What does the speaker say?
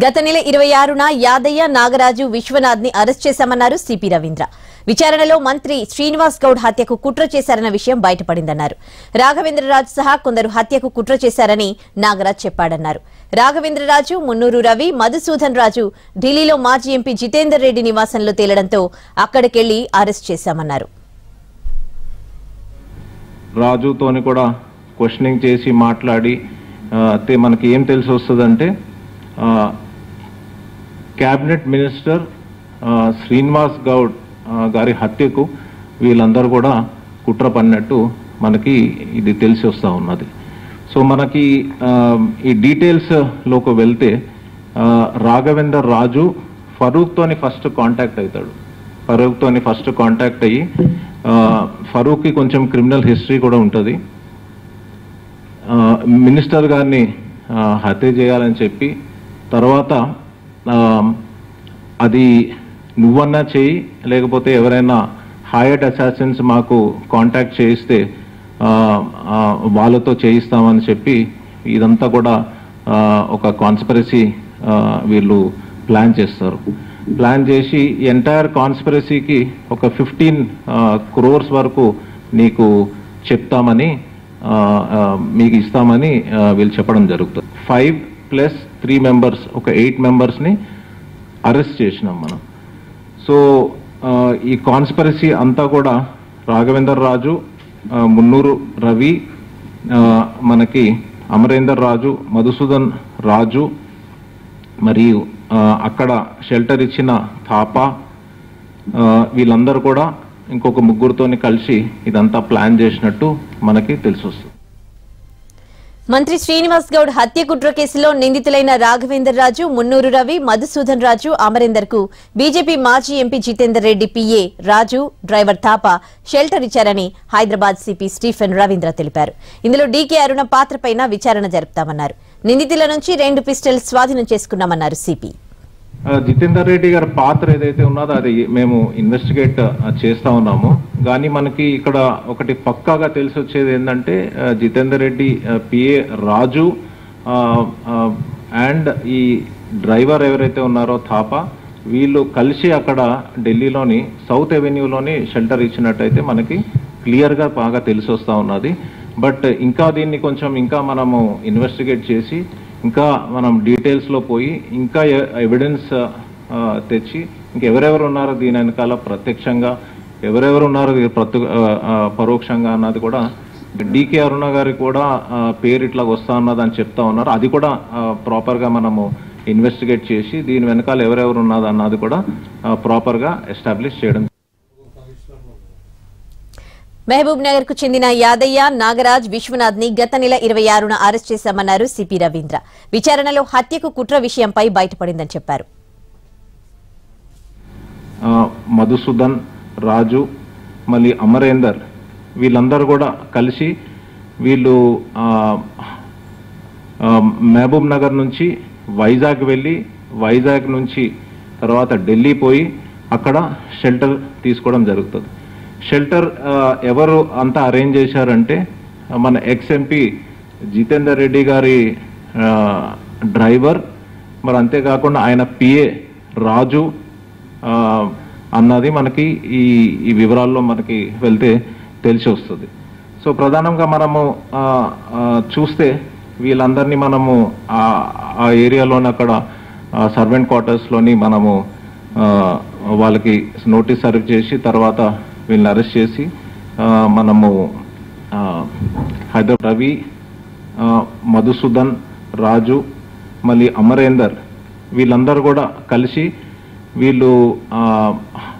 గత నెల ఇరవై ఆరున యాదయ్య నాగరాజు విశ్వనాథ్ ని అరెస్ట్ చేశామన్నారు సిపి రవీంద్ర విచారణలో మంత్రి శ్రీనివాస్ గౌడ్ హత్యకు కుట్ర చేశారన్న విషయం బయటపడిందన్నారు రాఘవేంద్రరాజు సహా కొందరు హత్యకు కుట్ర చేశారని నాగరాజ్ చెప్పాడన్నారు రాఘవేంద్రరాజు మున్నూరు రవి మధుసూదన్ రాజు ఢిల్లీలో మాజీ ఎంపీ జితేందర్ రెడ్డి నివాసంలో తేలడంతో అక్కడికెళ్లి అరెస్ట్ చేశామన్నారు రాజుతోని కూడా క్వశ్చనింగ్ చేసి మాట్లాడి ఆ, అయితే మనకి ఏం తెలిసి వస్తుందంటే ఆ, క్యాబినెట్ మినిస్టర్ ఆ, శ్రీనివాస్ గౌడ్ ఆ, గారి హత్యకు వీళ్ళందరూ కూడా కుట్ర పడినట్టు మనకి ఇది తెలిసి వస్తూ ఉన్నది సో మనకి ఆ, ఈ డీటెయిల్స్లోకి వెళ్తే ఆ, రాఘవేందర్ రాజు ఫరూక్తోని ఫస్ట్ కాంటాక్ట్ అవుతాడు ఫరూక్తోని ఫస్ట్ కాంటాక్ట్ అయ్యి ఆ, ఫరూక్కి కొంచెం క్రిమినల్ హిస్టరీ కూడా ఉంటుంది ఆ, మినిస్టర్ గారిని ఆ, హత్య చేయాలని చెప్పి తర్వాత ఆ, అది నువ్వన్నా చేయి లేకపోతే ఎవరైనా హైయర్డ్ అసాసిన్స్ మాకు కాంటాక్ట్ చేయిస్తే ఆ, ఆ, వాళ్ళతో చేయిస్తామని చెప్పి ఇదంతా కూడా ఆ, ఒక కాన్స్పరసీ వీళ్ళు ప్లాన్ చేస్తారు ప్లాన్ చేసి ఎంటైర్ కాన్స్పరసీకి ఒక ఫిఫ్టీన్ క్రోర్స్ వరకు నీకు చెప్తామని ఆ, ఆ, మీకు ఇస్తామని ఆ, వీళ్ళు చెప్పడం జరుగుతుంది ఫైవ్ ప్లస్ త్రీ మెంబర్స్ ఒక ఎయిట్ మెంబర్స్ని అరెస్ట్ చేసినాం మనం సో ఆ, ఈ కాన్స్పరసీ అంతా కూడా రాఘవేందర్ రాజు ఆ, మున్నూరు రవి ఆ, మనకి అమరేందర్ రాజు మధుసూదన్ రాజు మరియు ఆ, అక్కడ షెల్టర్ ఇచ్చిన థాపా ఆ, వీళ్ళందరూ కూడా ఇంకొక ముగ్గురుతోని కలిసి ఇదంతా ప్లాన్ చేసినట్టు మనకి తెలిసి వస్తుంది మంత్రి శ్రీనివాస్ గౌడ్ హత్య కుట్ర కేసులో నిందితులైన రాఘవేందర్ రాజు మున్నూరు రవి మధుసూదన్ రాజు అమరేందర్ కు బీజేపీ మాజీ MP Jitender Reddy PA Raju driver Thapa shelter ఇచ్చారని హైదరాబాద్ సిపి స్టీఫెన్ రవీంద్ర తెలిపారు ఇందులో డీకే అరుణ పాత్రపైన విచారణ జరుపుతామన్నారు నిందితుల నుంచి రెండు పిస్టల్స్ స్వాధీనం చేసుకున్నామన్నారు సిపి ఆ, జితేందర్ రెడ్డి గారి పాత్ర ఏదైతే ఉన్నదో అది మేము ఇన్వెస్టిగేట్ ఆ, చేస్తా ఉన్నాము కానీ మనకి ఇక్కడ ఒకటి పక్కాగా తెలిసి వచ్చేది ఏంటంటే ఆ, జితేందర్ రెడ్డి పిఏ రాజు అండ్ ఈ డ్రైవర్ ఎవరైతే ఉన్నారో థాపా వీళ్ళు కలిసి అక్కడ ఢిల్లీలోని సౌత్ ఎవెన్యూలోని షెల్టర్ ఇచ్చినట్టయితే మనకి క్లియర్గా బాగా తెలిసి వస్తూ ఉన్నది బట్ ఇంకా దీన్ని కొంచెం ఇంకా మనము ఇన్వెస్టిగేట్ చేసి ఇంకా మనం డీటెయిల్స్లో పోయి ఇంకా ఎవిడెన్స్ తెచ్చి ఇంకెవరెవరు ఉన్నారో దీని వెనకాల ప్రత్యక్షంగా ఎవరెవరు ఉన్నారో ఇది ప్రత్య ఆ, ఆ, పరోక్షంగా అన్నది కూడా డీకే అరుణ గారికి కూడా ఆ, పేరు ఇట్లా వస్తా అన్నది అని చెప్తా ఉన్నారు అది కూడా ప్రాపర్గా మనము ఇన్వెస్టిగేట్ చేసి దీని వెనకాల ఎవరెవరు ఉన్నది అన్నది కూడా ప్రాపర్గా ఎస్టాబ్లిష్ చేయడం మహబూబ్ నగర్ కు చెందిన యాదయ్య నాగరాజ్ విశ్వనాథ్ ని గత నెల ఇరవై ఆరున అరెస్ట్ చేశామన్నారు సిపి రవీంద్ర విచారణలో హత్యకు కుట్ర విషయంపై బయటపడిందని చెప్పారు ఆ, మధుసూదన్ రాజు మళ్ళీ అమరేందర్ వీళ్ళందరూ కూడా కలిసి వీళ్ళు ఆ, ఆ, మహబూబ్ నగర్ నుంచి వైజాగ్ వెళ్ళి వైజాగ్ నుంచి తర్వాత ఢిల్లీ పోయి అక్కడ షెల్టర్ తీసుకోవడం జరుగుతుంది షెల్టర్ ఆ, ఎవరు అంతా అరేంజ్ చేశారంటే ఆ, మన ఎక్స్ ఎంపీ జితేందర్ రెడ్డి గారి ఆ, డ్రైవర్ మరి అంతేకాకుండా ఆయన పిఏ రాజు ఆ, అన్నది మనకి ఈ ఈ వివరాల్లో మనకి వెళ్తే తెలిసి వస్తుంది సో ప్రధానంగా మనము ఆ, ఆ, చూస్తే వీళ్ళందరినీ మనము ఆ- ఆ ఏరియాలోని అక్కడ సర్వెంట్ క్వార్టర్స్లోని మనము ఆ, వాళ్ళకి నోటీస్ సర్వ్ చేసి తర్వాత వీళ్ళని అరెస్ట్ చేసి ఆ, మనము ఆ, హైదరాబాద్ రవి ఆ, మధుసూదన్ రాజు మళ్ళీ అమరేందర్ వీళ్ళందరూ కూడా కలిసి వీళ్ళు ఆ,